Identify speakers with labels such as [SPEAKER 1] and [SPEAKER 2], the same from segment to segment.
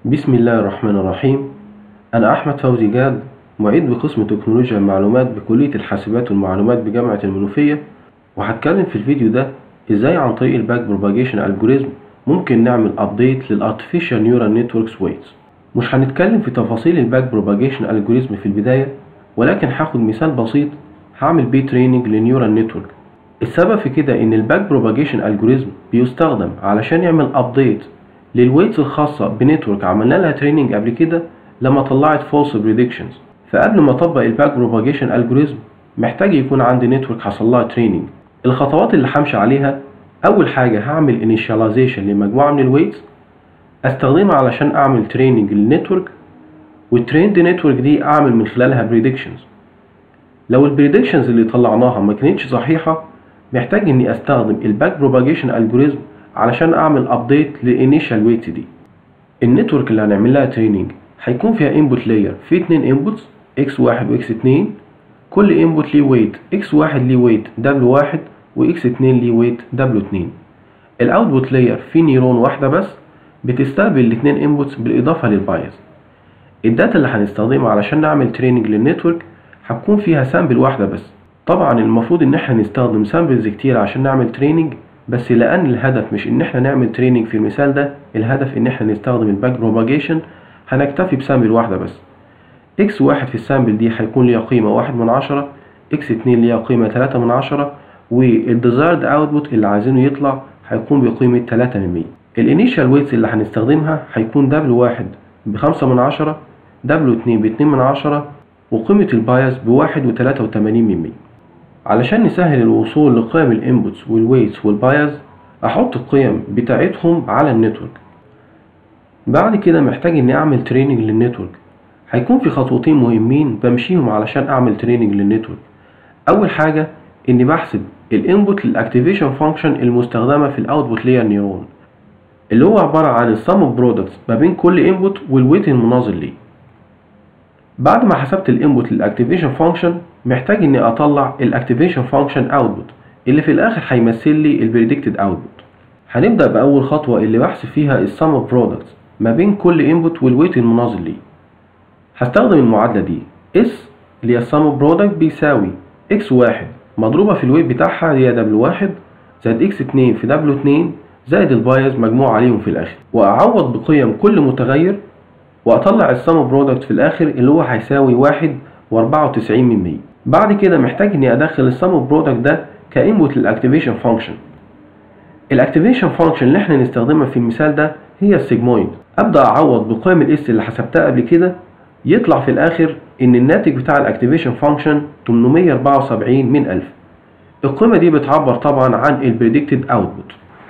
[SPEAKER 1] بسم الله الرحمن الرحيم أنا أحمد فوزي جاد معيد بقسم تكنولوجيا المعلومات بكلية الحاسبات والمعلومات بجامعة المنوفية وهتكلم في الفيديو ده إزاي عن طريق الباك بروباجيشن الجوريزم ممكن نعمل أبديت للأرتفيشال نيورال نتوركس ويتس مش هنتكلم في تفاصيل الباك بروباجيشن الجوريزم في البداية ولكن هاخد مثال بسيط هعمل بيه تريننج لنيورال نتورك السبب في كده ان الباك بروباجيشن الجوريزم بيستخدم علشان يعمل ابديت للويتس الخاصة بنتورك عملنا لها تريننج قبل كده لما طلعت فولس بريدكشنز فقبل ما اطبق الباك بروباجيشن الجوريزم محتاج يكون عندي نتورك حصل لها تريننج الخطوات اللي همشي عليها اول حاجة هعمل انيشاليزيشن لمجموعة من الويتس استخدمها علشان اعمل تريننج للنتورك والتريند نتورك دي اعمل من خلالها بريدكشنز لو البريدكشنز اللي طلعناها ما كانتش صحيحة محتاج اني استخدم الباك بروباجيشن الجوريزم علشان اعمل ابديت للانيشال ويت دي النتورك اللي هنعمل لها تريننج هيكون فيها انبوت لاير في اتنين انبوتس اكس واحد واكس اتنين كل انبوت ليه ويت اكس واحد ليه ويت دبليو واحد واكس اتنين ليه ويت دبليو اتنين الاوتبوت لاير فيه نيرون واحدة بس بتستقبل الاتنين انبوتس بالاضافة للبايز الداتا اللي هنستخدمها علشان نعمل تريننج للنتورك هتكون فيها سامبل واحدة بس طبعا المفروض ان احنا نستخدم سامبلز كتير عشان نعمل تريننج بس لان الهدف مش ان احنا نعمل تريننج في المثال ده الهدف ان احنا نستخدم الباك بروباجيشن هنكتفي بسامبل واحدة بس اكس واحد في السامبل دي هيكون ليها قيمة واحد من عشرة اكس اتنين ليها قيمة تلاتة من عشرة والديزايرد اوتبوت اللي عايزينه يطلع هيكون بقيمة تلاتة من مية الانيشال ويتس اللي هنستخدمها هيكون دبليو واحد بخمسة من عشرة دبليو اتنين باتنين من عشرة وقيمة البايس بواحد وتلاتة وتمانين من مية علشان نسهل الوصول لقيم الانبوتس والويتس والبايز احط القيم بتاعتهم على النتورك بعد كده محتاج اني اعمل تريننج للنتورك هيكون في خطوتين مهمين بمشيهم علشان اعمل تريننج للنتورك اول حاجة اني بحسب الانبوت للاكتيفيشن فانكشن المستخدمة في الاوتبوت لاير نيرون اللي هو عبارة عن السم برودكتس ما بين كل انبوت والويت المناظر ليه بعد ما حسبت الانبوت للاكتيفيشن فانكشن محتاج اني اطلع الاكتيفيشن فانكشن اوتبوت اللي في الاخر هيمثل لي البريدكتد اوتبوت هنبدا باول خطوه اللي بحسب فيها السم برودكتس ما بين كل انبوت والويت المناظر ليه هستخدم المعادله دي اس اللي هي السم برودكت بيساوي اكس واحد مضروبه في الويت بتاعها اللي هي دبليو واحد زائد اكس اتنين في دبليو اتنين زائد البايز مجموع عليهم في الاخر واعوض بقيم كل متغير واطلع السم برودكت في الاخر اللي هو هيساوي واحد واربعة وتسعين من مية بعد كده محتاج اني ادخل السم برودكت ده كانبوت للاكتيفيشن فانكشن الاكتيفيشن فانكشن اللي احنا نستخدمها في المثال ده هي السيجمويد ابدا اعوض بقيم الاس اللي حسبتها قبل كده يطلع في الاخر ان الناتج بتاع الاكتيفيشن فانكشن 874 من 1000 القيمه دي بتعبر طبعا عن البريدكتد اوتبوت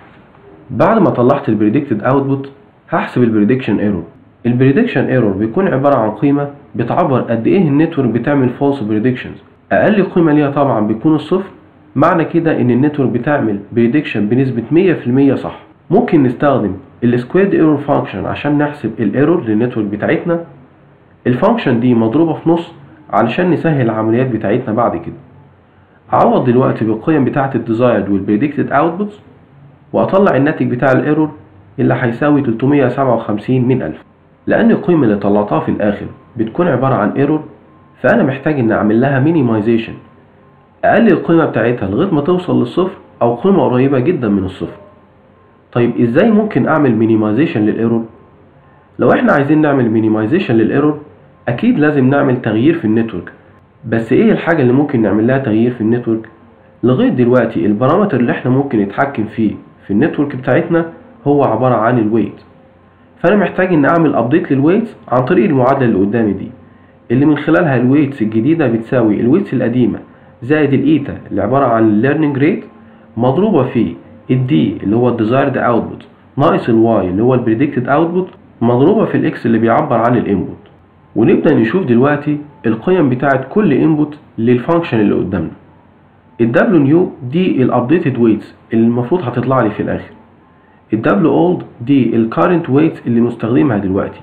[SPEAKER 1] بعد ما طلعت البريدكتد اوتبوت هحسب البريدكشن ايرور البريدكشن ايرور بيكون عبارة عن قيمة بتعبر قد ايه النتورك بتعمل فولس بريدكشنز اقل قيمة ليها طبعا بيكون الصفر معنى كده ان النتورك بتعمل بريدكشن بنسبة 100% صح ممكن نستخدم السكويد ايرور فانكشن عشان نحسب الايرور للنتورك بتاعتنا الفانكشن دي مضروبة في نص علشان نسهل العمليات بتاعتنا بعد كده اعوض دلوقتي بالقيم بتاعة الديزايرد والبريدكتد اوتبوتس واطلع الناتج بتاع الايرور اللي هيساوي 357 من 1000 لأن القيمة اللي طلعتها في الآخر بتكون عبارة عن ايرور فأنا محتاج إن أعمل لها مينيمايزيشن أقلل القيمة بتاعتها لغاية ما توصل للصفر أو قيمة قريبة جدا من الصفر طيب إزاي ممكن أعمل مينيمايزيشن للإيرور؟ لو إحنا عايزين نعمل مينيمايزيشن للإيرور أكيد لازم نعمل تغيير في النتورك بس إيه الحاجة اللي ممكن نعمل لها تغيير في النتورك؟ لغاية دلوقتي البارامتر اللي إحنا ممكن نتحكم فيه في النتورك بتاعتنا هو عبارة عن الويت فانا محتاج ان اعمل ابديت للويتس عن طريق المعادله اللي قدامي دي اللي من خلالها الويتس الجديده بتساوي الويتس القديمه زائد الايتا اللي عباره عن الليرنينج ريت مضروبه في الدي اللي هو الديزايرد اوتبوت ناقص الواي اللي هو البريدكتد اوتبوت مضروبه في الاكس اللي بيعبر عن الانبوت ونبدا نشوف دلوقتي القيم بتاعه كل انبوت للفانكشن اللي قدامنا الدبليو نيو دي الابديتد ويتس اللي المفروض هتطلع لي في الاخر الدبليو اولد دي الكارنت ويت اللي مستخدمها دلوقتي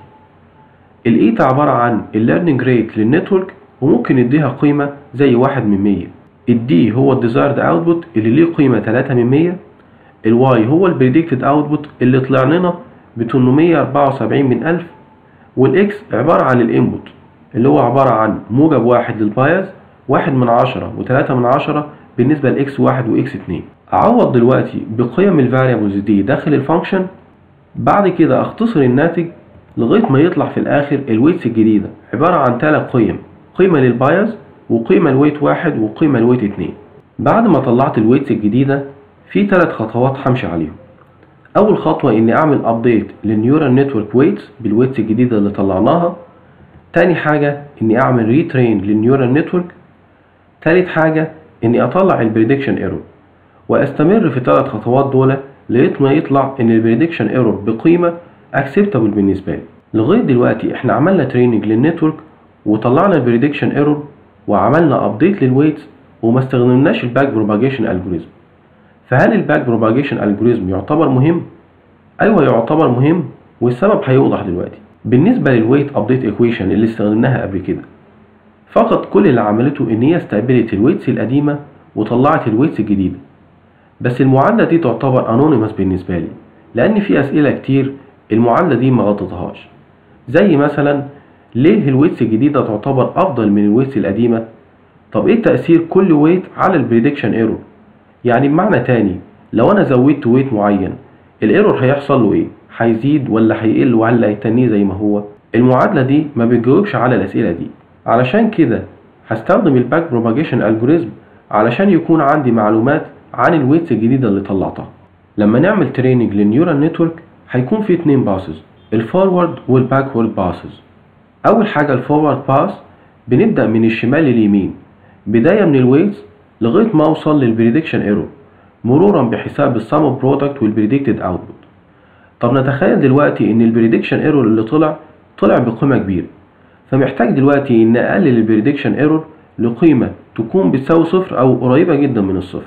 [SPEAKER 1] الايتا عبارة عن الليرنينج ريت للنتورك وممكن نديها قيمة زي واحد من مية الدي هو الديزايرد اوتبوت اللي ليه قيمة تلاتة من مية الواي هو البريدكتد اوتبوت اللي طلع لنا ب 874 من 1000 والاكس عبارة عن الانبوت اللي هو عبارة عن موجب واحد للبايز واحد من عشرة وتلاتة من عشرة بالنسبة لاكس واحد واكس اتنين اعوض دلوقتي بقيم الفاريبلز دي داخل الفانكشن بعد كده اختصر الناتج لغاية ما يطلع في الاخر الويتس الجديدة عبارة عن تلات قيم قيمة للبايز وقيمة لويت واحد وقيمة لويت اتنين بعد ما طلعت الويتس الجديدة في تلات خطوات همشي عليهم اول خطوة اني اعمل ابديت للنيورال نتورك ويتس بالويتس الجديدة اللي طلعناها تاني حاجة اني اعمل ريترين للنيورال نتورك تالت حاجة اني اطلع البريدكشن ايرور واستمر في الثلاث خطوات دول لغايه ما يطلع ان البريدكشن ايرور بقيمه اكسبتابل بالنسبه لي لغايه دلوقتي احنا عملنا تريننج للنتورك وطلعنا البريدكشن ايرور وعملنا ابديت للويتس وما استخدمناش الباك بروباجيشن الجوريزم فهل الباك بروباجيشن الجوريزم يعتبر مهم ايوه يعتبر مهم والسبب هيوضح دلوقتي بالنسبه للويت ابديت ايكويشن اللي استخدمناها قبل كده فقط كل اللي عملته ان هي استقبلت الويتس القديمه وطلعت الويتس الجديده بس المعادلة دي تعتبر انونيمس بالنسبة لي لأن في أسئلة كتير المعادلة دي ما غطتهاش زي مثلا ليه الويتس الجديدة تعتبر أفضل من الويتس القديمة طب إيه تأثير كل ويت على البريدكشن ايرور يعني بمعنى تاني لو أنا زودت ويت معين الايرور هيحصل له إيه هيزيد ولا هيقل ولا هيتنيه زي ما هو المعادلة دي ما بتجاوبش على الأسئلة دي علشان كده هستخدم الباك بروباجيشن الجوريزم علشان يكون عندي معلومات عن الويتس الجديدة اللي طلعتها لما نعمل تريننج للنيورال نتورك هيكون في اتنين باسز الفورورد والباكورد باسز اول حاجة الفورورد باس بنبدأ من الشمال لليمين بداية من الويتس لغاية ما اوصل للبريدكشن ايرور مرورا بحساب السم برودكت والبريدكتد اوتبوت طب نتخيل دلوقتي ان البريدكشن ايرور اللي طلع طلع بقيمة كبيرة فمحتاج دلوقتي ان اقلل البريدكشن ايرور لقيمة تكون بتساوي صفر او قريبة جدا من الصفر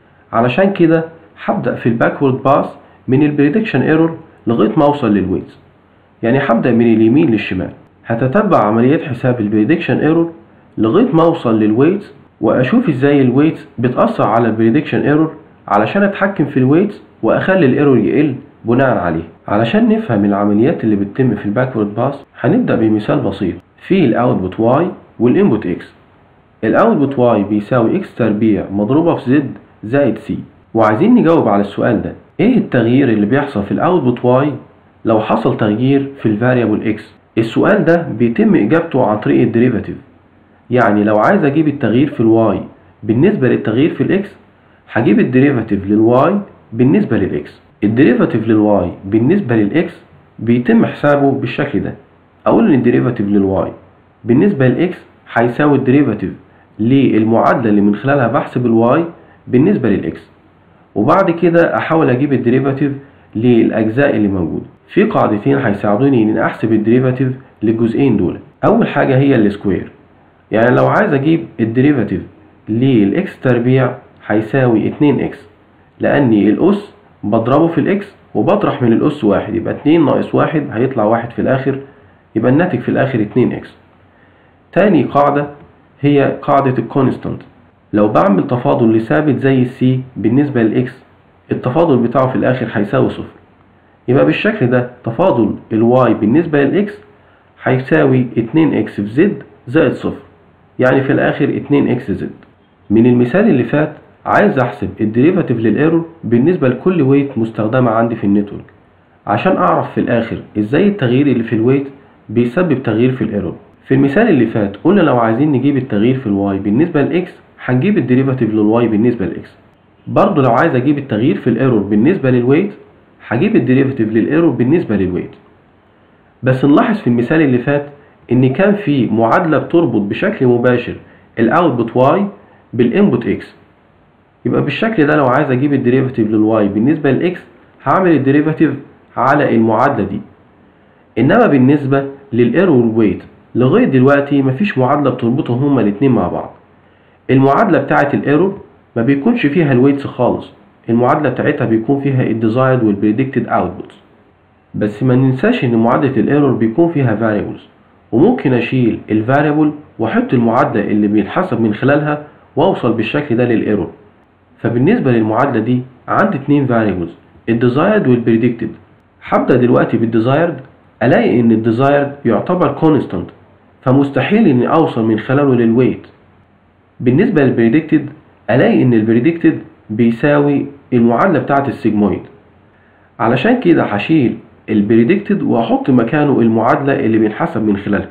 [SPEAKER 1] علشان كده هبدأ في الباكورد باس من البريدكشن ايرور لغاية ما اوصل للويتس يعني هبدأ من اليمين للشمال هتتبع عمليات حساب البريدكشن ايرور لغاية ما اوصل للويتس واشوف ازاي الويتس بتأثر على البريدكشن ايرور علشان اتحكم في الويتس واخلي الايرور يقل بناء عليه علشان نفهم العمليات اللي بتتم في الباكورد باس هنبدأ بمثال بسيط في الاوتبوت واي والانبوت اكس الاوتبوت واي بيساوي اكس تربيع مضروبة في زد زائد سي وعايزين نجاوب على السؤال ده ايه التغيير اللي بيحصل في الاوتبوت واي لو حصل تغيير في الفاريبل اكس السؤال ده بيتم اجابته عن طريق الديريفاتيف يعني لو عايز اجيب التغيير في الواي بالنسبه للتغيير في الاكس هجيب الديريفاتيف للواي بالنسبه للاكس الديريفاتيف للواي بالنسبه للاكس بيتم حسابه بالشكل ده اقول ان الديريفاتيف للواي بالنسبه للاكس هيساوي الديريفاتيف للمعادله اللي من خلالها بحسب الواي بالنسبة للإكس وبعد كده أحاول أجيب الديريفاتيف للأجزاء اللي موجودة في قاعدتين هيساعدوني إن أحسب الديريفاتيف للجزئين دول أول حاجة هي السكوير يعني لو عايز أجيب الديريفاتيف للإكس تربيع هيساوي 2 إكس لأني الأس بضربه في الإكس وبطرح من الأس واحد يبقى 2 ناقص واحد هيطلع واحد في الآخر يبقى الناتج في الآخر 2 إكس تاني قاعدة هي قاعدة الكونستانت لو بعمل تفاضل لثابت زي السي بالنسبة للإكس التفاضل بتاعه في الآخر هيساوي صفر يبقى بالشكل ده تفاضل الواي بالنسبة للإكس هيساوي 2 إكس في زد زائد صفر يعني في الآخر 2 إكس زد من المثال اللي فات عايز أحسب الديريفاتيف للإيرور بالنسبة لكل ويت مستخدمة عندي في النتورك عشان أعرف في الآخر إزاي التغيير اللي في الويت بيسبب تغيير في الإيرور في المثال اللي فات قلنا لو عايزين نجيب التغيير في الواي بالنسبة لإكس هنجيب الديريفاتيف للواي بالنسبة لإكس برضه لو عايز أجيب التغيير في الإيرور بالنسبة للويت هجيب الديريفاتيف للإيرور بالنسبة للويت بس نلاحظ في المثال اللي فات إن كان في معادلة بتربط بشكل مباشر الأوتبوت واي بالإنبوت إكس يبقى بالشكل ده لو عايز أجيب الديريفاتيف للواي بالنسبة للإكس هعمل الديريفاتيف على المعادلة دي إنما بالنسبة للإيرور والويت لغاية دلوقتي مفيش معادلة بتربطهم هما الاتنين مع بعض المعادلة بتاعة الايرور ما بيكونش فيها الويتس خالص المعادلة بتاعتها بيكون فيها الديزايرد والبريدكتد اوتبوتس بس ما ننساش ان معادلة الايرور بيكون فيها variables وممكن اشيل الفاريبل واحط المعادلة اللي بينحسب من خلالها واوصل بالشكل ده للايرور فبالنسبة للمعادلة دي عندي اتنين variables الديزايرد والبريدكتد هبدأ دلوقتي بالديزايرد الاقي ان الديزايرد يعتبر كونستانت فمستحيل اني اوصل من خلاله للويت بالنسبة للبريدكتد الاقي ان البريدكتد بيساوي المعادلة بتاعة السيجمويد علشان كده هشيل البريدكتد واحط مكانه المعادلة اللي بينحسب من خلالها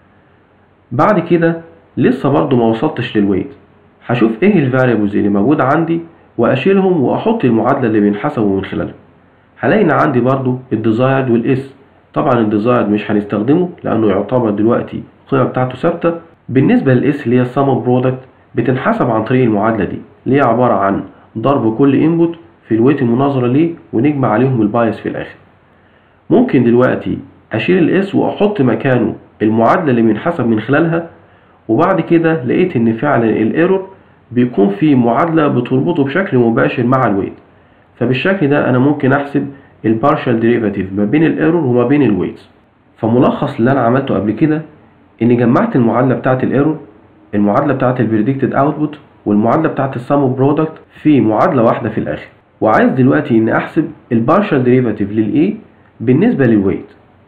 [SPEAKER 1] بعد كده لسه برضو ما وصلتش للويت هشوف ايه الفاريبلز اللي موجودة عندي واشيلهم واحط المعادلة اللي بينحسبوا من خلالها هلاقي ان عندي برضو الديزايرد والاس طبعا الديزايرد مش هنستخدمه لانه يعتبر دلوقتي القيمة بتاعته ثابتة بالنسبة للاس اللي هي السم برودكت بتنحسب عن طريق المعادلة دي اللي هي عبارة عن ضرب كل انبوت في الويت المناظرة ليه ونجمع عليهم البايس في الاخر ممكن دلوقتي اشيل الاس واحط مكانه المعادلة اللي بينحسب من خلالها وبعد كده لقيت ان فعلا الايرور بيكون في معادلة بتربطه بشكل مباشر مع الويت فبالشكل ده انا ممكن احسب البارشال ديريفاتيف ما بين الايرور وما بين الويتس فملخص اللي انا عملته قبل كده اني جمعت المعادلة بتاعة الايرور المعادلة بتاعة البريدكتد اوتبوت والمعادلة بتاعة السم برودكت في معادلة واحدة في الاخر وعايز دلوقتي اني احسب البارشال ديريفاتيف للاي بالنسبة للويت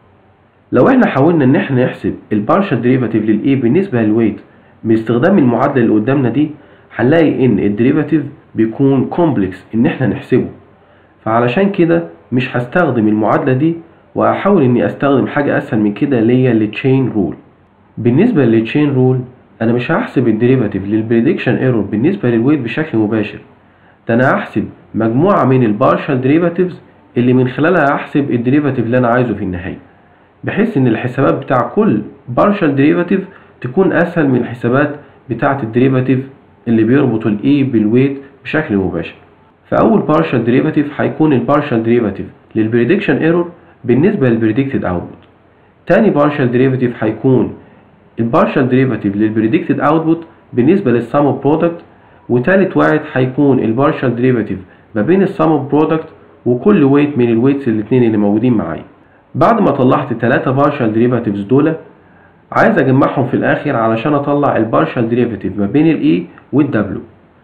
[SPEAKER 1] لو احنا حاولنا ان احنا نحسب البارشال ديريفاتيف للاي بالنسبة للويت باستخدام المعادلة اللي قدامنا دي هنلاقي ان الديريفاتيف بيكون كومبلكس ان احنا نحسبه فعلشان كده مش هستخدم المعادلة دي وهحاول اني استخدم حاجة اسهل من كده اللي هي التشين رول بالنسبة للتشين رول انا مش هحسب الديريفاتيف للبريدكشن ايرور بالنسبة للويت بشكل مباشر ده انا هحسب مجموعة من البارشال ديريفاتيفز اللي من خلالها هحسب الديريفاتيف اللي انا عايزه في النهاية بحيث ان الحسابات بتاع كل بارشال ديريفاتيف تكون اسهل من الحسابات بتاعة الديريفاتيف اللي بيربطوا الاي بالويت بشكل مباشر فاول بارشال ديريفاتيف هيكون البارشال ديريفاتيف للبريدكشن ايرور بالنسبة للبريدكتد اوتبوت تاني بارشال ديريفاتيف هيكون البارشال ديريفاتيف للبريدكتد اوتبوت بالنسبة للسم برودكت وتالت واحد هيكون البارشال ديريفاتيف ما بين السم برودكت وكل ويت من الويتس الاتنين اللي موجودين معايا بعد ما طلعت التلاتة بارشال ديريفاتيفز دول عايز اجمعهم في الاخر علشان اطلع البارشال ديريفاتيف ما بين الاي والدبليو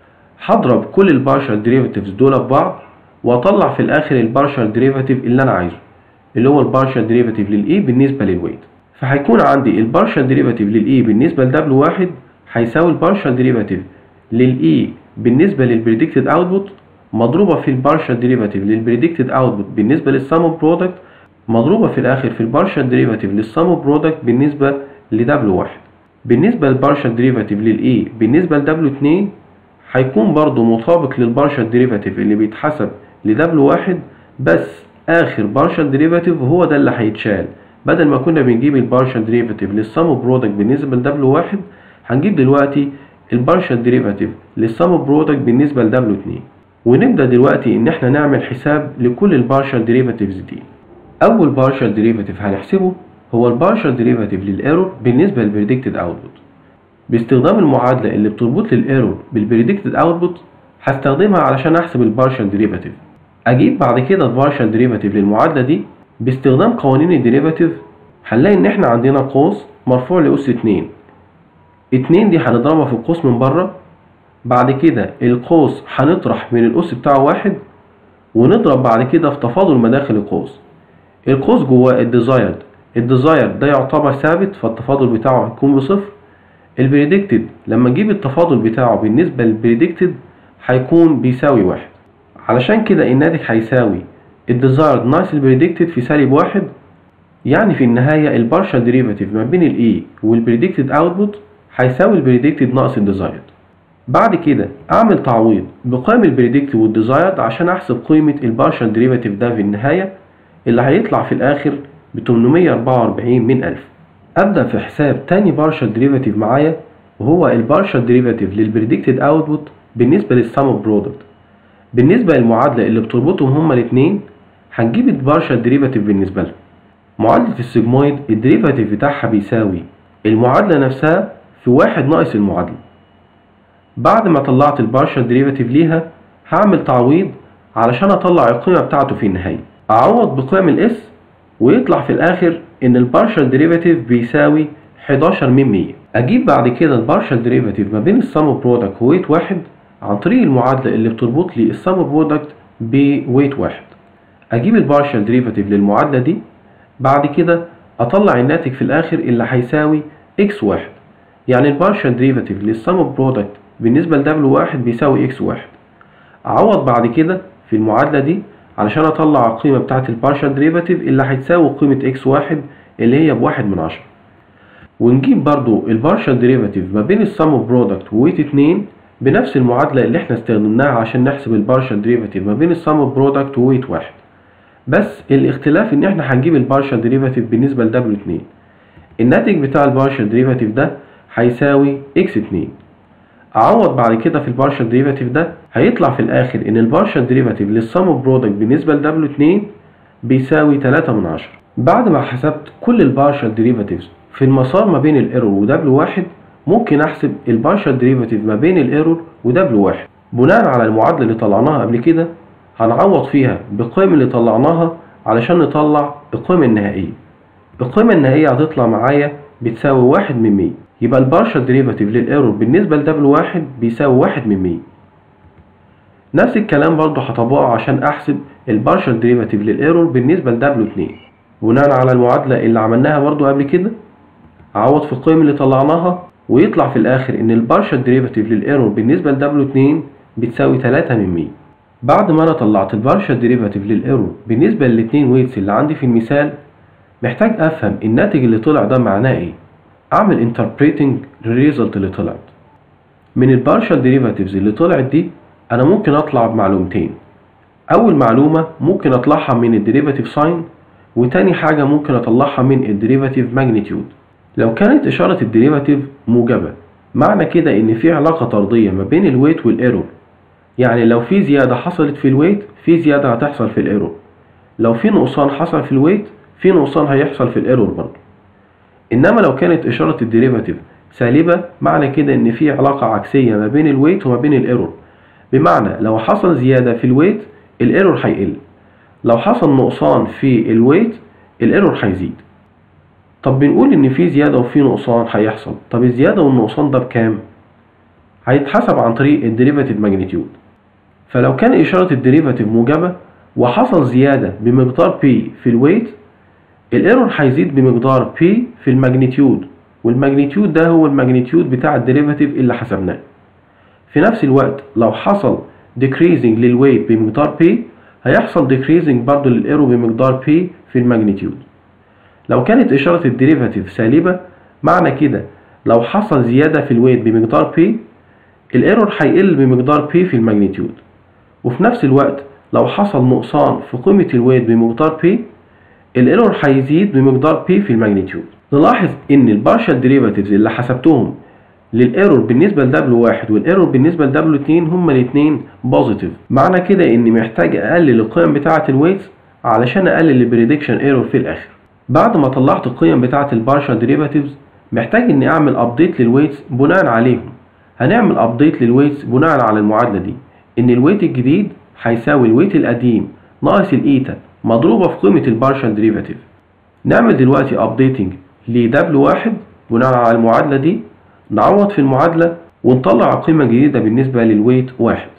[SPEAKER 1] هضرب كل البارشال ديريفاتيفز دول في بعض واطلع في الاخر البارشال ديريفاتيف اللي انا عايزه اللي هو البارشال ديريفاتيف للاي بالنسبه للويت فهيكون عندي البارشال ديريفاتيف للاي بالنسبه لدبليو واحد هيساوي البارشال ديريفاتيف للاي بالنسبه للبريدكتد اوتبوت مضروبه في البارشال ديريفاتيف للبريدكتد اوتبوت بالنسبه للسم برودكت مضروبة في الآخر في البارشال ديريفاتيف للسم برودكت بالنسبة لدبليو واحد بالنسبة للبارشال ديريفاتيف للإي بالنسبة لدبليو اتنين هيكون برضو مطابق للبارشال ديريفاتيف اللي بيتحسب لدبليو واحد بس آخر بارشال ديريفاتيف هو ده اللي هيتشال بدل ما كنا بنجيب البارشال ديريفاتيف للسم برودكت بالنسبة لدبليو واحد هنجيب دلوقتي البارشال ديريفاتيف للسم برودكت بالنسبة لدبليو اتنين ونبدأ دلوقتي إن احنا نعمل حساب لكل البارشال ديريفاتيفز دي اول بارشال ديريفاتيف هنحسبه هو البارشال ديريفاتيف للايرور بالنسبه للبريدكتد اوتبوت باستخدام المعادله اللي بتربط لي الايرور بالبريدكتد اوتبوت هستخدمها علشان احسب البارشال ديريفاتيف اجيب بعد كده البارشال ديريفاتيف للمعادله دي باستخدام قوانين الديريفاتيف هنلاقي ان احنا عندنا قوس مرفوع لاس 2 اتنين دي هنضربها في القوس من بره بعد كده القوس هنطرح من الاس بتاعه واحد ونضرب بعد كده في تفاضل مداخل القوس القوس جواه الديزايرد الديزايرد ده يعتبر ثابت فالتفاضل بتاعه هيكون بصفر البريدكتد لما نجيب التفاضل بتاعه بالنسبة للبريدكتد هيكون بيساوي واحد علشان كده الناتج هيساوي الديزايرد ناقص البريدكتد في سالب واحد يعني في النهاية البارشال ديريفاتيف ما بين الاي والبريدكتد اوتبوت هيساوي البريدكتد ناقص الديزايرد بعد كده اعمل تعويض بقيم البريدكتد والديزايرد عشان احسب قيمة البارشال ديريفاتيف ده في النهاية اللي هيطلع في الآخر ب 844 من ألف أبدأ في حساب تاني بارشال ديريفاتيف معايا وهو البارشال ديريفاتيف للبريدكتد اوتبوت بالنسبة للسم برودكت بالنسبة للمعادلة اللي بتربطهم هما الاتنين هنجيب البارشال ديريفاتيف بالنسبة لهم معادلة السيجمويد الديريفاتيف بتاعها بيساوي المعادلة نفسها في واحد ناقص المعادلة بعد ما طلعت البارشال ديريفاتيف ليها هعمل تعويض علشان اطلع القيمة بتاعته في النهاية اعوض بقيم الاس ويطلع في الاخر ان البارشال ديريفاتيف بيساوي 11 من 100 اجيب بعد كده البارشال ديريفاتيف ما بين السم برودكت وويت واحد عن طريق المعادلة اللي بتربط لي السم برودكت بويت واحد اجيب البارشال ديريفاتيف للمعادلة دي بعد كده اطلع الناتج في الاخر اللي هيساوي x واحد يعني البارشال ديريفاتيف للسم برودكت بالنسبة ل W1 بيساوي x واحد اعوض بعد كده في المعادلة دي علشان اطلع القيمة بتاعة البارشال ديريفاتيف اللي هتساوي قيمة x واحد اللي هي بواحد من عشرة ونجيب برضو البارشال ديريفاتيف ما بين السم برودكت وويت 2 بنفس المعادلة اللي احنا استخدمناها عشان نحسب البارشال ديريفاتيف ما بين السم برودكت وويت واحد بس الاختلاف ان احنا هنجيب البارشال ديريفاتيف بالنسبة ل W2 الناتج بتاع البارشال ديريفاتيف ده هيساوي x2 اعوض بعد كده في البارشال ديريفاتيف ده هيطلع في الاخر ان البارشال ديريفاتيف للسم برودكت بالنسبة ل W2 بيساوي 3 من عشرة بعد ما حسبت كل البارشال ديريفاتيفز في المسار ما بين الايرور ودبليو واحد ممكن احسب البارشال ديريفاتيف ما بين الايرور ودبليو واحد بناء على المعادلة اللي طلعناها قبل كده هنعوض فيها بالقيم اللي طلعناها علشان نطلع القيمة النهائية القيمة النهائية هتطلع معايا بتساوي واحد من مية يبقى البارشال ديريفاتيف للايرور بالنسبة لدبليو واحد بيساوي واحد من مية نفس الكلام برضه هطبقه عشان احسب البارشال ديريفاتيف للايرور بالنسبة لدبليو اتنين بناء على المعادلة اللي عملناها برضه قبل كده اعوض في القيم اللي طلعناها ويطلع في الاخر ان البارشال ديريفاتيف للايرور بالنسبه ل W2 بتساوي 3 من 100 بعد ما انا طلعت البارشال ديريفاتيف للايرور بالنسبه للاثنين ويتس اللي عندي في المثال محتاج افهم الناتج اللي طلع ده معناه ايه اعمل انتربريتنج للريزلت اللي طلعت من البارشال ديريفاتيفز اللي طلعت دي انا ممكن اطلع بمعلومتين اول معلومه ممكن اطلعها من الديريفاتيف ساين وتاني حاجه ممكن اطلعها من الديريفاتيف ماجنتيود لو كانت إشارة الديريفاتيف موجبة معنى كده إن في علاقة طردية ما بين الويت والإيرور يعني لو في زيادة حصلت في الويت في زيادة هتحصل في الإيرور لو في نقصان حصل في الويت في نقصان هيحصل في الإيرور برضه إنما لو كانت إشارة الديريفاتيف سالبة معنى كده إن في علاقة عكسية ما بين الويت وما بين الإيرور بمعنى لو حصل زيادة في الويت الإيرور هيقل لو حصل نقصان في الويت الإيرور هيزيد طب بنقول ان في زيادة وفي نقصان هيحصل طب الزيادة والنقصان ده بكام هيتحسب عن طريق الديريفاتيف ماجنتيود فلو كان اشارة الديريفاتيف موجبة وحصل زيادة بمقدار P في الويت الايرور هيزيد بمقدار P في الماجنتيود والماجنتيود ده هو الماجنتيود بتاع الديريفاتيف اللي حسبناه في نفس الوقت لو حصل decreasing للويت بمقدار P هيحصل decreasing برضه للايرور بمقدار P في الماجنتيود لو كانت إشارة الديريفاتيف سالبة معنى كده لو حصل زيادة في الويت بمقدار P الايرور هيقل بمقدار P في الماجنتيود وفي نفس الوقت لو حصل نقصان في قيمة الويت بمقدار P الايرور هيزيد بمقدار P في الماجنتيود نلاحظ ان البارشال ديريفاتيفز اللي حسبتهم للايرور بالنسبة ل W1 والايرور بالنسبة ل W2 هما الاتنين بوزيتيف معنى كده اني محتاج اقلل القيم بتاعة الويتس علشان اقلل البريدكشن ايرور في الاخر بعد ما طلعت القيم بتاعة البارشال ديريفاتيفز محتاج اني اعمل ابديت للويتس بناء عليهم هنعمل ابديت للويتس بناء على المعادلة دي ان الويت الجديد هيساوي الويت القديم ناقص الايتا مضروبة في قيمة البارشال ديريفاتيف نعمل دلوقتي ابديتنج ل W1 بناء على المعادلة دي نعوض في المعادلة ونطلع قيمة جديدة بالنسبة للويت واحد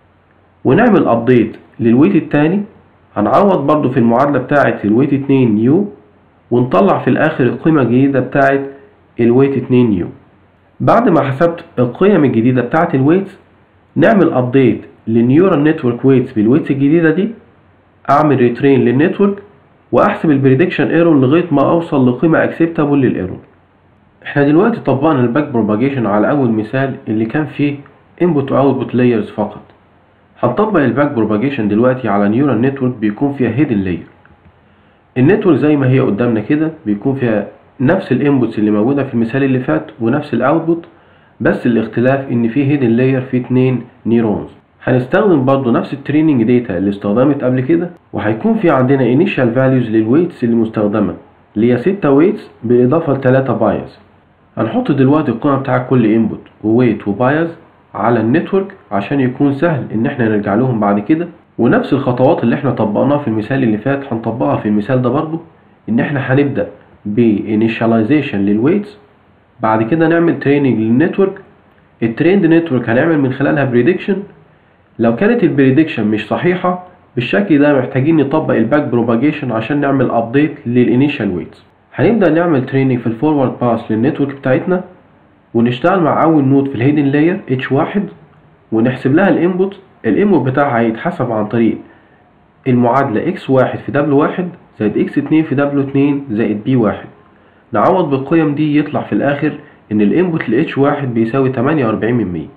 [SPEAKER 1] ونعمل ابديت للويت التاني هنعوض برضو في المعادلة بتاعة الويت 2 نيو ونطلع في الاخر القيمة الجديدة بتاعة الويت 2 نيو بعد ما حسبت القيم الجديدة بتاعة الويتس نعمل ابديت للنيورال نتورك ويتس بالويتس الجديدة دي اعمل ريترين للنتورك واحسب البريدكشن ايرور لغاية ما اوصل لقيمة اكسبتابل للايرور احنا دلوقتي طبقنا الباك بروباجيشن على اول مثال اللي كان فيه input و output layers فقط هنطبق الباك بروباجيشن دلوقتي على نيورال نتورك بيكون فيها هيدن لاير النتورك زي ما هي قدامنا كده بيكون فيها نفس الانبوتس اللي موجودة في المثال اللي فات ونفس الاوتبوت بس الاختلاف ان في هيدن لاير في اتنين نيرونز هنستخدم برضو نفس التريننج داتا اللي استخدمت قبل كده وهيكون في عندنا initial values للويتس اللي مستخدمة اللي هي 6 ويتس بالاضافة ل 3 بايز هنحط دلوقتي القيمة بتاع كل انبوت وويت وبايز على النتورك عشان يكون سهل ان احنا نرجع لهم بعد كده ونفس الخطوات اللي احنا طبقناها في المثال اللي فات هنطبقها في المثال ده برضو ان احنا هنبدأ بانيشاليزيشن للويتس بعد كده نعمل تريننج للنتورك التريند نتورك هنعمل من خلالها بريدكشن لو كانت البريدكشن مش صحيحة بالشكل ده محتاجين نطبق الباك بروباجيشن عشان نعمل ابديت للانيشال ويتس هنبدا نعمل تريننج في الفورورد باس للنتورك بتاعتنا ونشتغل مع اول نود في الهيدن لاير اتش واحد ونحسب لها الانبوت الانبوت بتاعها هيتحسب عن طريق المعادلة اكس واحد في دبليو واحد زائد اكس اتنين في دبليو اتنين زائد بي واحد نعوض بالقيم دي يطلع في الاخر ان الانبوت ل اتش واحد بيساوي تمانية واربعين من مية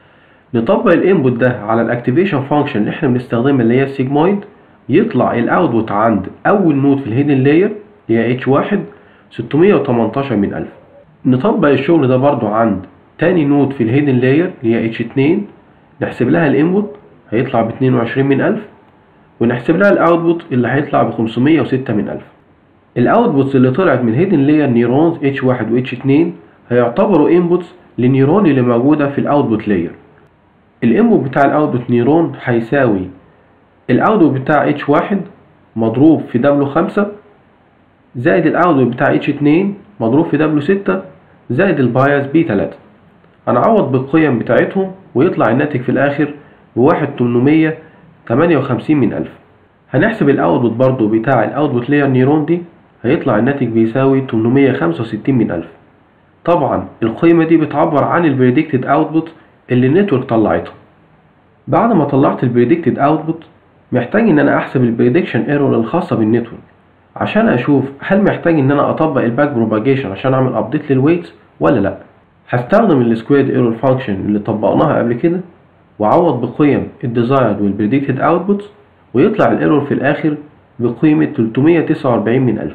[SPEAKER 1] نطبق الانبوت ده على الاكتيفيشن فانكشن اللي احنا بنستخدمها اللي هي السيجمويد يطلع الاوتبوت عند اول نود في الهيدن لاير اللي هي اتش واحد ستمية وتمنتاشر من الف نطبق الشغل ده برضو عند تاني نود في الهيدن لاير اللي هي اتش اتنين نحسب لها الانبوت هيطلع باتنين وعشرين من الف ونحسب لها الاوتبوت اللي هيطلع بخمسمية وستة من الف الاوتبوتس اللي طلعت من هيدن لاير نيرونز اتش واحد و اتش اتنين هيعتبروا انبوتس للنيرون اللي موجودة في الاوتبوت لاير الانبوت بتاع الاوتبوت نيرون هيساوي الاوتبوت بتاع اتش واحد مضروب في دبليو خمسة زائد الاوتبوت بتاع اتش اتنين مضروب في دبليو ستة زائد البايس بي تلاتة هنعوض بالقيم بتاعتهم ويطلع الناتج في الاخر بواحد تمنمية تمانية وخمسين من ألف هنحسب الاوتبوت برضو بتاع الاوتبوت لاير نيرون دي هيطلع الناتج بيساوي تمنمية خمسة وستين من ألف طبعا القيمة دي بتعبر عن البريدكتد اوتبوت اللي النتورك طلعته بعد ما طلعت البريدكتد اوتبوت محتاج ان انا احسب البريدكشن ايرور الخاصة بالنتورك عشان اشوف هل محتاج ان انا اطبق الباك بروباجيشن عشان اعمل ابديت للويتس ولا لا هستخدم السكويرد ايرور فانكشن اللي طبقناها قبل كده واعوض بقيم الديزايرد والبريدكتد اوتبوتس ويطلع الايرور في الاخر بقيمة 349 من ألف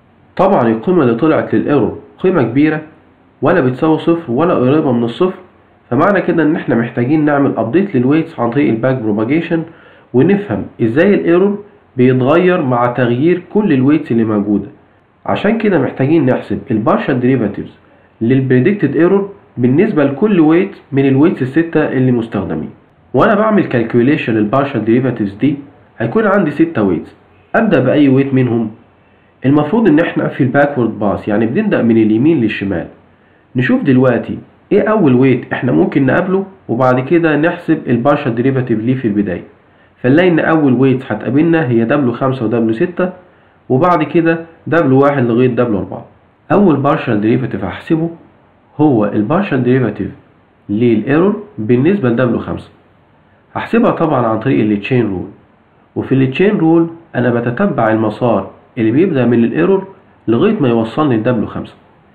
[SPEAKER 1] طبعا القيمة اللي طلعت للايرور قيمة كبيرة ولا بتساوي صفر ولا قريبة من الصفر فمعنى كده ان احنا محتاجين نعمل ابديت للويتس عن طريق الباك بروباجيشن ونفهم ازاي الايرور بيتغير مع تغيير كل الويتس اللي موجودة عشان كده محتاجين نحسب البارشال ديريفاتيفز للبريدكتد ايرور بالنسبة لكل ويت من الويتس الستة اللي مستخدمين وانا بعمل كالكوليشن للبارشال ديريفاتيفز دي هيكون عندي ستة ويتس ابدأ بأي ويت منهم المفروض ان احنا في الباكورد باس يعني بنبدأ من اليمين للشمال نشوف دلوقتي ايه اول ويت احنا ممكن نقابله وبعد كده نحسب البارشال ديريفاتيف ليه في البداية فنلاقي ان اول ويت هتقابلنا هي دبليو خمسة ودبليو ستة وبعد كده دبليو واحد لغاية دبليو أربعة أول بارشال ديريفاتيف هحسبه هو البارشال ديريفاتيف للايرور بالنسبة لدبليو خمسة هحسبها طبعا عن طريق التشين رول وفي التشين رول أنا بتتبع المسار اللي بيبدأ من الايرور لغاية ما يوصلني لدبليو خمسة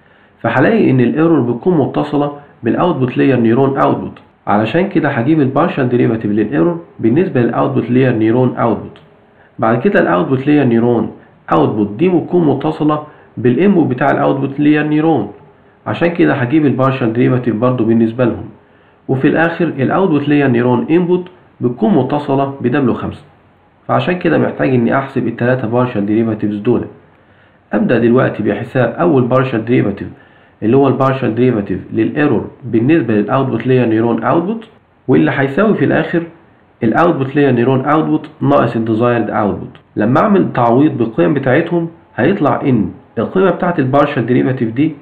[SPEAKER 1] فهلاقي إن الايرور بتكون متصلة بالاوتبوت لاير نيرون اوتبوت علشان كده هجيب البارشال ديريفاتيف للايرور بالنسبة للاوتبوت لاير نيرون اوتبوت بعد كده الاوتبوت لاير نيرون اوتبوت دي بتكون متصلة بالانبوت بتاع الاوتبوت لاير نيرون عشان كده هجيب البارشال ديريفاتيف برضو بالنسبة لهم وفي الاخر الاوتبوت لاير نيرون انبوت بتكون متصلة بدبليو خمسة فعشان كده محتاج اني احسب التلاتة بارشال ديريفاتيفز دول ابدأ دلوقتي بحساب اول بارشال ديريفاتيف اللي هو البارشال ديريفاتيف للايرور بالنسبة للاوتبوت لاير نيرون اوتبوت واللي هيساوي في الاخر الاوتبوت لاير نيرون اوتبوت ناقص الديزايرد اوتبوت لما اعمل تعويض بالقيم بتاعتهم هيطلع ان القيمة بتاعت البارشال ديريفاتيف دي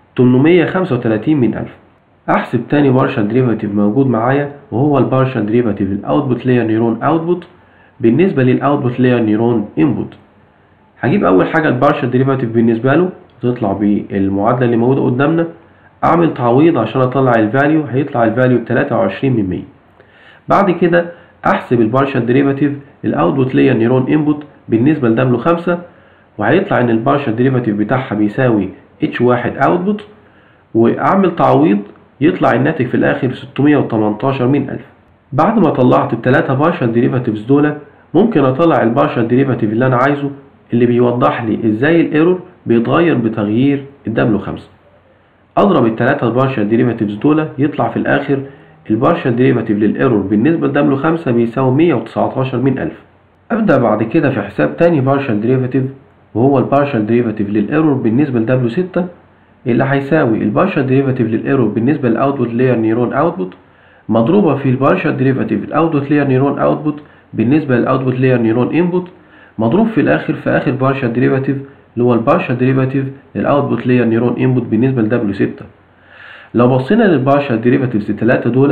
[SPEAKER 1] 835 من ألف أحسب تاني بارشال ديريفاتيف موجود معايا وهو البارشال ديريفاتيف الأوتبوت لاير نيرون أوتبوت بالنسبة للأوتبوت لاير نيرون إنبوت هجيب أول حاجة البارشال ديريفاتيف بالنسبة له تطلع بالمعادلة اللي موجودة قدامنا أعمل تعويض عشان أطلع الفاليو هيطلع الفاليو بتلاتة وعشرين من مية بعد كده أحسب البارشال ديريفاتيف الأوتبوت لاير نيرون إنبوت بالنسبة لدبليو خمسة وهيطلع إن البارشال ديريفاتيف بتاعها بيساوي اتش واحد اوتبوت واعمل تعويض يطلع الناتج في الاخر 618 من الف بعد ما طلعت التلاتة بارشال ديريفاتيفز دول ممكن اطلع البارشال ديريفاتيف اللي انا عايزه اللي بيوضح لي ازاي الايرور بيتغير بتغيير الدبليو خمسة اضرب التلاتة بارشال ديريفاتيفز دول يطلع في الاخر البارشال ديريفاتيف للايرور بالنسبة لدبليو خمسة بيساوي 119 من الف ابدأ بعد كده في حساب تاني بارشال ديريفاتيف وهو البارشال ديريفاتيف للايرور بالنسبة لدبليو ستة اللي هيساوي البارشال ديريفاتيف للايرور بالنسبة للاوتبوت لاير نيرون اوتبوت مضروبة في البارشال ديريفاتيف الاوتبوت لاير نيرون اوتبوت بالنسبة للاوتبوت لاير نيرون انبوت مضروب في الاخر في اخر بارشال ديريفاتيف اللي هو البارشال ديريفاتيف للاوتبوت لاير نيرون انبوت بالنسبة لدبليو ستة لو بصينا للبارشال ديريفاتيفز التلاتة دول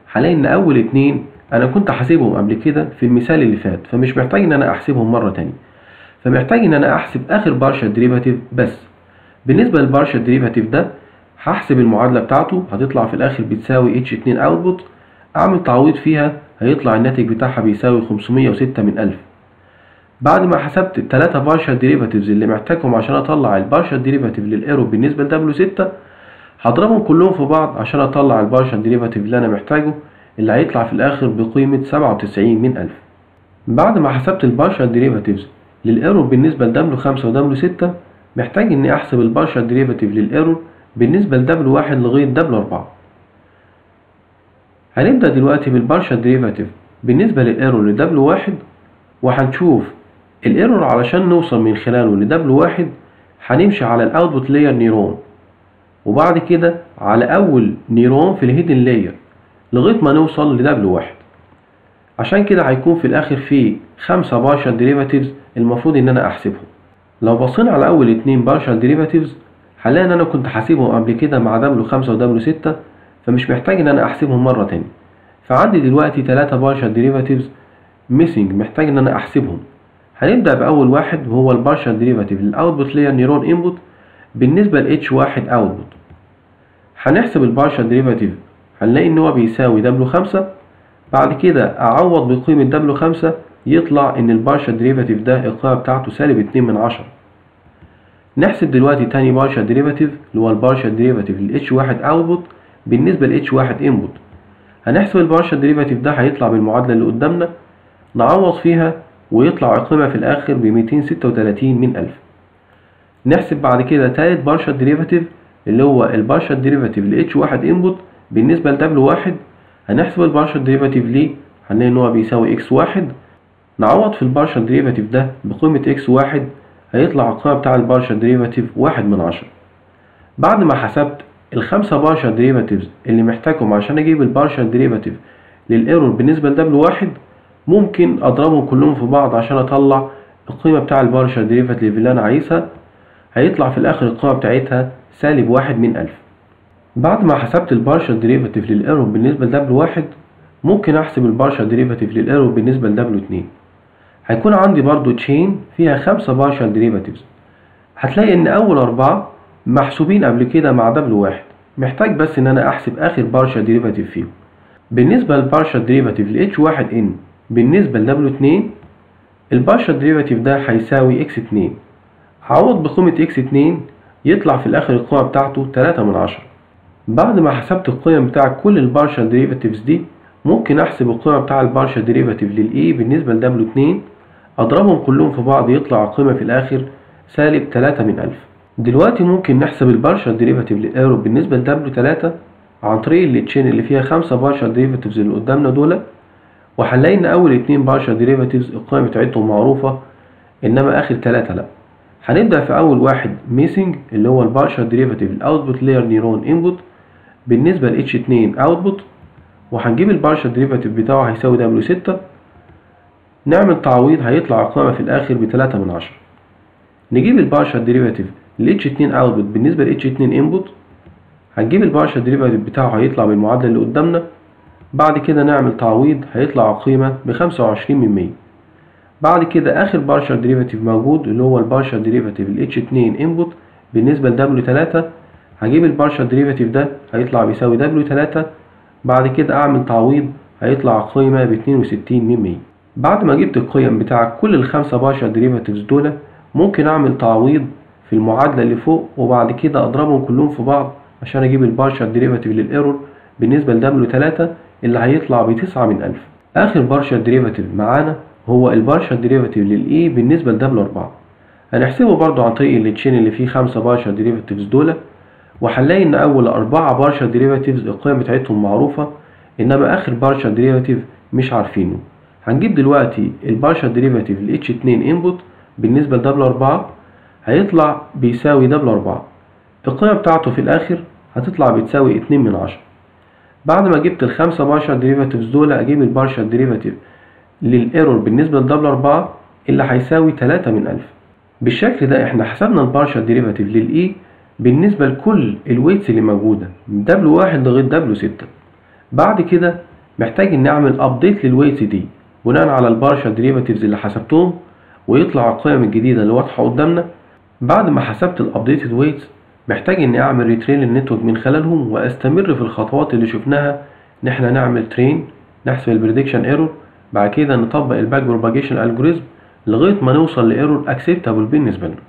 [SPEAKER 1] هلاقي ان اول اتنين انا كنت حاسبهم قبل كده في المثال اللي فات فمش محتاج ان انا احسبهم مرة تانية فمحتاج ان انا احسب اخر بارشال ديريفاتيف بس بالنسبة للبارشال ديريفاتيف ده هحسب المعادلة بتاعته هتطلع في الاخر بتساوي اتش 2 اوتبوت اعمل تعويض فيها هيطلع الناتج بتاعها بيساوي 506 من 1000 بعد ما حسبت التلاتة بارشال ديريفاتيفز اللي محتاجهم عشان اطلع البارشال ديريفاتيف للايرو بالنسبة ل W6 هضربهم كلهم في بعض عشان اطلع البارشال ديريفاتيف اللي انا محتاجه اللي هيطلع في الاخر بقيمة 97 من 1000 بعد ما حسبت البارشال ديريفاتيفز للايرور بالنسبة ل W5 و W6 محتاج اني احسب البارشال ديريفاتيف للايرور بالنسبة ل W1 لغاية W4 هنبدأ دلوقتي بالبارشال ديريفاتيف بالنسبة للايرور ل W1 وهنشوف الايرور علشان نوصل من خلاله ل W1 هنمشي على الاوتبوت لاير نيرون وبعد كده على اول نيرون في الهيدن لاير لغاية ما نوصل ل W1 عشان كده هيكون في الاخر في خمسة بارشال ديريفاتيفز المفروض ان انا احسبهم لو بصينا على اول اتنين بارشال ديريفاتيفز هنلاقي ان انا كنت حاسبهم قبل كده مع W5 و W6 فمش محتاج ان انا احسبهم مرة تاني فعندي دلوقتي تلاتة بارشال ديريفاتيفز ميسنج محتاج ان انا احسبهم هنبدأ بأول واحد وهو البارشال ديريفاتيف للأوتبوت لاير نيرون انبوت بالنسبة ل H1 اوتبوت هنحسب البارشال ديريفاتيف هنلاقي ان هو بيساوي W5 بعد كده اعوض بقيمة W5 يطلع ان البارشال ديريفاتيف ده القيمة بتاعته سالب 2 من 10 نحسب دلوقتي تاني بارشال ديريفاتيف اللي هو البارشال ديريفاتيف لل H1 اوتبوت بالنسبة ل H1 انبوت هنحسب البارشال ديريفاتيف ده هيطلع بالمعادلة اللي قدامنا نعوض فيها ويطلع القيمة في الآخر ب 236 من 1000 نحسب بعد كده تالت بارشال ديريفاتيف اللي هو البارشال ديريفاتيف ل H1 انبوت بالنسبة ل W1 هنحسب البارشال ديريفاتيف ليه هنلاقي ان هو بيساوي x1 نعوض في البارشال ديريفاتيف ده بقيمة x1 هيطلع القيمة بتاع البارشال ديريفاتيف واحد من عشرة بعد ما حسبت الخمسة بارشال ديريفاتيفز اللي محتاجهم عشان اجيب البارشال ديريفاتيف للايرور بالنسبة ل W1 ممكن اضربهم كلهم في بعض عشان اطلع القيمة بتاع البارشال ديريفاتيف اللي انا عايزها هيطلع في الاخر القيمة بتاعتها سالب واحد من ألف بعد ما حسبت البارشال ديريفاتيف للايرور بالنسبة ل W1 ممكن احسب البارشال ديريفاتيف للايرور بالنسبة ل W2 هيكون عندي برضو تشين فيها خمسة بارشال ديريفاتيفز هتلاقي ان اول اربعة محسوبين قبل كده مع W1 محتاج بس ان انا احسب اخر بارشال ديريفاتيف فيهم بالنسبة للبارشال ديريفاتيف ل H1N بالنسبة ل W2 البارشال ديريفاتيف ده هيساوي x2 هعوض بقيمة x2 يطلع في الاخر القيمة بتاعته 3 من عشرة بعد ما حسبت القيم بتاع كل البارشال ديريفاتيفز دي ممكن احسب القيمة بتاع البارشال ديريفاتيف للإي بالنسبة ل W2 اضربهم كلهم في بعض يطلع القيمة في الاخر سالب 3 من 1000 دلوقتي ممكن نحسب البارشال ديريفاتيف للايرو بالنسبة ل W3 عن طريق التشين اللي فيها خمسة بارشال ديريفاتيفز اللي قدامنا دول وهنلاقي ان اول اتنين بارشال ديريفاتيفز القيم بتاعتهم معروفة انما اخر تلاتة لا هنبدأ في اول واحد ميسنج اللي هو البارشال ديريفاتيف الاوتبوت لاير نيرون انبوت بالنسبة ل H2 اوتبوت وهنجيب البارشال ديريفاتيف بتاعه هيساوي W6 نعمل تعويض هيطلع القيمة في الآخر بتلاتة من عشرة نجيب البارشال ديريفاتيف ل H2 اوتبوت بالنسبة ل H2 انبوت هنجيب البارشال ديريفاتيف بتاعه هيطلع بالمعادلة اللي قدامنا بعد كده نعمل تعويض هيطلع القيمة بخمسة وعشرين من مية بعد كده آخر بارشال ديريفاتيف موجود اللي هو البارشال ديريفاتيف ل H2 انبوت بالنسبة ل W3 هجيب البارشال ديريفاتيف ده هيطلع بيساوي W3 بعد كده أعمل تعويض هيطلع قيمة باتنين وستين من مية بعد ما جبت القيم بتاع كل الخمسة بارشال ديريفاتيفز دول ممكن أعمل تعويض في المعادلة اللي فوق وبعد كده أضربهم كلهم في بعض عشان أجيب البارشال ديريفاتيف للإيرور بالنسبة ل W3 اللي هيطلع بتسعة من ألف آخر بارشال ديريفاتيف معانا هو البارشال ديريفاتيف للإي بالنسبة ل W4 هنحسبه برضو عن طريق التشين اللي فيه خمسة بارشال ديريفاتيفز دول وهنلاقي ان اول اربعة بارشال ديريفاتيفز القيم بتاعتهم معروفة انما اخر بارشال ديريفاتيف مش عارفينه هنجيب دلوقتي البارشال ديريفاتيف ل H2 انبوت بالنسبة ل W4 هيطلع بيساوي W4 القيمة بتاعته في الاخر هتطلع بتساوي 2 من عشرة بعد ما جبت الخمسة بارشال ديريفاتيفز دول اجيب البارشال ديريفاتيف للايرور بالنسبة ل W4 اللي هيساوي 3 من 1000 بالشكل ده احنا حسبنا البارشال ديريفاتيف للإي بالنسبة لكل الويتس اللي موجودة من W1 لغاية W6 بعد كده محتاج اني اعمل ابديت للويتس دي بناء على البارشال ديريفاتيفز اللي حسبتهم ويطلع القيم الجديدة اللي واضحة قدامنا بعد ما حسبت الابديتد ويتس محتاج اني اعمل ريترين للنتورك من خلالهم واستمر في الخطوات اللي شفناها ان احنا نعمل ترين نحسب البريدكشن ايرور بعد كده نطبق الباك بروباجيشن الجوريزم لغايه ما نوصل لايرور اكسبتابل بالنسبه لنا